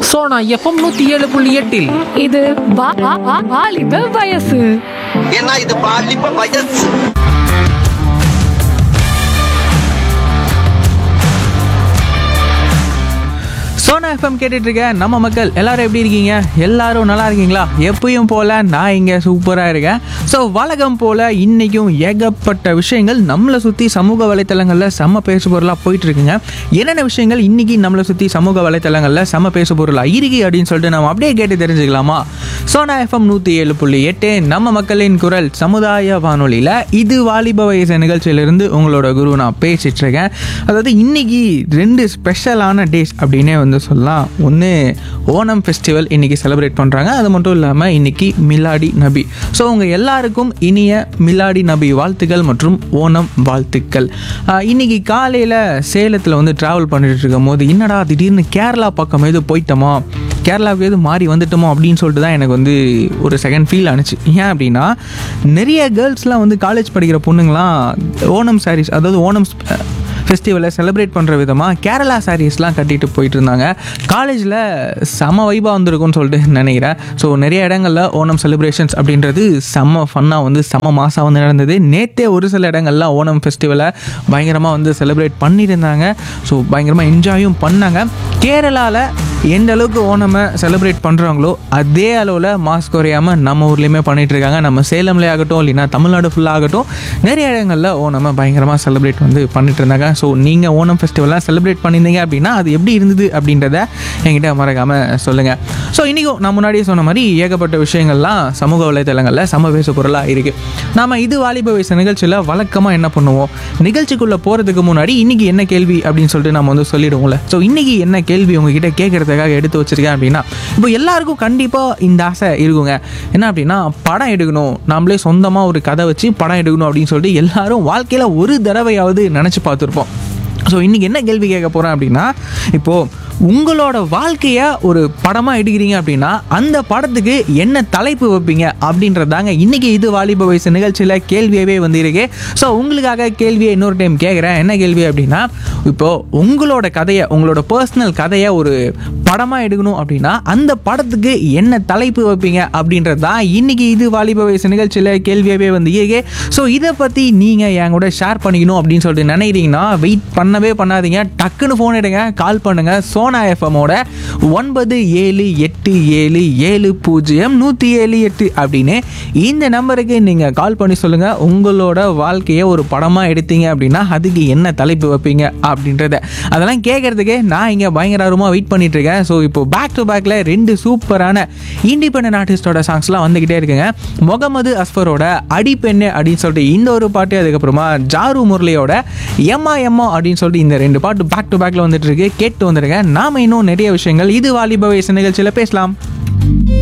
Sona FM நூத்தி ஏழு புள்ளி எட்டில் இது வா- வா- வா- வாலிப வயசு ஏன்னா இது பாலிப்ப வயசு சோனா எஃப்எம் கேட்டுட்டு இருக்க நம்ம மக்கள் எல்லாரும் எப்படி இருக்கீங்க எல்லாரும் நல்லா இருக்கீங்களா எப்பயும் போல நான் இங்கே சூப்பராக இருக்கேன் ஸோ வழக்கம் போல இன்னைக்கும் ஏகப்பட்ட விஷயங்கள் நம்மளை சுற்றி சமூக வலைத்தளங்களில் செம்ம பேசு பொருளாக போயிட்டு இருக்குங்க என்னென்ன விஷயங்கள் இன்னைக்கு நம்மளை சுற்றி சமூக வலைத்தளங்களில் செம்ம பேசு பொருளாக இருக்கு அப்படின்னு சொல்லிட்டு நம்ம அப்படியே கேட்டு தெரிஞ்சுக்கலாமா சோனா எஃப்எம் நூற்றி ஏழு புள்ளி எட்டு நம்ம மக்களின் குரல் சமுதாய வானொலியில் இது வாலிப வயசு நிகழ்ச்சியிலிருந்து உங்களோட குரு நான் பேசிட்டு இருக்கேன் அதாவது இன்னைக்கு ரெண்டு ஸ்பெஷலான டேஸ் அப்படின்னே வந்து சொல்லலாம் ஒன்று ஓணம் ஃபெஸ்டிவல் இன்னைக்கு செலிப்ரேட் பண்ணுறாங்க அது மட்டும் இல்லாமல் இன்னைக்கு மிலாடி நபி ஸோ உங்கள் எல்லாருக்கும் இனிய மிலாடி நபி வாழ்த்துக்கள் மற்றும் ஓணம் வாழ்த்துக்கள் ஆஹ் இன்னைக்கு காலையில் சேலத்தில் வந்து ட்ராவல் பண்ணிட்டு இருக்கும் போது என்னடா திடீர்னு கேரளா பக்கம் எது போயிட்டோமா கேரளாவுக்கு எது மாறி வந்துட்டோமோ அப்படின்னு சொல்லிட்டு தான் எனக்கு வந்து ஒரு செகண்ட் ஃபீல் ஆனிச்சு ஏன் அப்படின்னா நிறைய கேர்ள்ஸ்லாம் வந்து காலேஜ் படிக்கிற பொண்ணுங்களாம் ஓணம் சாரீஸ் அதாவது ஓணம் ஃபெஸ்டிவலை செலிப்ரேட் பண்ணுற விதமாக கேரளா சாரீஸ்லாம் கட்டிட்டு போயிட்டு இருந்தாங்க காலேஜில் செம வைபாக வந்திருக்கும்னு சொல்லிட்டு நினைக்கிறேன் ஸோ நிறைய இடங்களில் ஓணம் செலிப்ரேஷன்ஸ் அப்படின்றது செம்ம ஃபன்னாக வந்து செம்ம மாதம் வந்து நடந்தது நேற்றே ஒரு சில இடங்கள்ல ஓணம் ஃபெஸ்டிவலை பயங்கரமாக வந்து செலிப்ரேட் பண்ணியிருந்தாங்க ஸோ பயங்கரமாக என்ஜாயும் பண்ணாங்க கேரளாவில் எந்த அளவுக்கு ஓணமை செலிப்ரேட் பண்ணுறாங்களோ அதே அளவில் மாஸ்க் குறையாமல் நம்ம ஊர்லேயுமே பண்ணிட்டு இருக்காங்க நம்ம சேலம்லேயே ஆகட்டும் இல்லைன்னா தமிழ்நாடு ஃபுல்லாக ஆகட்டும் நிறைய இடங்களில் ஓணமை பயங்கரமாக செலிப்ரேட் வந்து பண்ணிட்டு இருந்தாங்க ஸோ நீங்கள் ஓணம் ஃபெஸ்டிவல்லாம் செலிப்ரேட் பண்ணியிருந்தீங்க அப்படின்னா அது எப்படி இருந்தது அப்படின்றத என்கிட்ட மறக்காமல் சொல்லுங்கள் ஸோ இன்றைக்கும் நான் முன்னாடியே சொன்ன மாதிரி ஏகப்பட்ட விஷயங்கள்லாம் சமூக வலைத்தளங்களில் சம பேசு பொருளாக இருக்குது நாம் இது வாலிப வயசு நிகழ்ச்சியில் வழக்கமாக என்ன பண்ணுவோம் நிகழ்ச்சிக்குள்ளே போகிறதுக்கு முன்னாடி இன்றைக்கி என்ன கேள்வி அப்படின்னு சொல்லிட்டு நம்ம வந்து சொல்லிடுவோம்ல ஸோ இன்றைக்கி என்ன கேள்வி உங்ககிட்ட கேட்குறதுக்காக எடுத்து வச்சிருக்கேன் அப்படின்னா இப்போ எல்லாருக்கும் கண்டிப்பாக இந்த ஆசை இருக்குங்க என்ன அப்படின்னா படம் எடுக்கணும் நாமளே சொந்தமாக ஒரு கதை வச்சு படம் எடுக்கணும் அப்படின்னு சொல்லிட்டு எல்லாரும் வாழ்க்கையில் ஒரு தடவையாவது நினச்சி பார்த்துருப்போம் ஸோ இன்றைக்கி என்ன கேள்வி கேட்க போகிறேன் அப்படின்னா இப்போது உங்களோட வாழ்க்கையை ஒரு படமாக எடுக்கிறீங்க அப்படின்னா அந்த படத்துக்கு என்ன தலைப்பு வைப்பீங்க அப்படின்றதாங்க இன்றைக்கி இது வாலிப வயசு நிகழ்ச்சியில் கேள்வியாகவே வந்திருக்கு ஸோ உங்களுக்காக கேள்வியை இன்னொரு டைம் கேட்குறேன் என்ன கேள்வி அப்படின்னா இப்போது உங்களோட கதையை உங்களோட பர்சனல் கதையை ஒரு படமாக எடுக்கணும் அப்படின்னா அந்த படத்துக்கு என்ன தலைப்பு வைப்பீங்க அப்படின்றது தான் இன்றைக்கி இது வாலிப வயசு நிகழ்ச்சியில் கேள்வியாகவே வந்து இருக்கு ஸோ இதை பற்றி நீங்கள் என் கூட ஷேர் பண்ணிக்கணும் அப்படின்னு சொல்லிட்டு நினைக்கிறீங்கன்னா வெயிட் பண்ணவே பண்ணாதீங்க டக்குன்னு ஃபோன் எடுங்க கால் பண்ணுங்கள் சோனா எஃப்எம்மோட ஒன்பது ஏழு எட்டு ஏழு ஏழு பூஜ்ஜியம் நூற்றி ஏழு எட்டு அப்படின்னு இந்த நம்பருக்கு நீங்கள் கால் பண்ணி சொல்லுங்கள் உங்களோட வாழ்க்கையை ஒரு படமாக எடுத்தீங்க அப்படின்னா அதுக்கு என்ன தலைப்பு வைப்பீங்க அப்படின்றத அதெல்லாம் கேட்குறதுக்கே நான் இங்கே பயங்கரமாக வெயிட் பண்ணிட்டு இருக்கேன் ஸோ இப்போ பேக் டு பேக்கில் ரெண்டு சூப்பரான இண்டிபெண்டன்ட் ஆர்டிஸ்டோட சாங்ஸ்லாம் வந்துக்கிட்டே இருக்குங்க முகமது அஸ்ஃபரோட அடிப்பெண்ணு அப்படின்னு சொல்லிட்டு இந்த ஒரு பாட்டு அதுக்கப்புறமா ஜாரு முரளியோட எம்மா எம்மா அப்படின்னு சொல்லிட்டு இந்த ரெண்டு பாட்டு பேக் டு பேக்கில் வந்துட்டு இருக்கு கேட்டு வந்துருங்க நாம இன்னும் நிறைய விஷயங்கள் இது வாலிப வயசு நிகழ்ச்சியில் பேசலாம்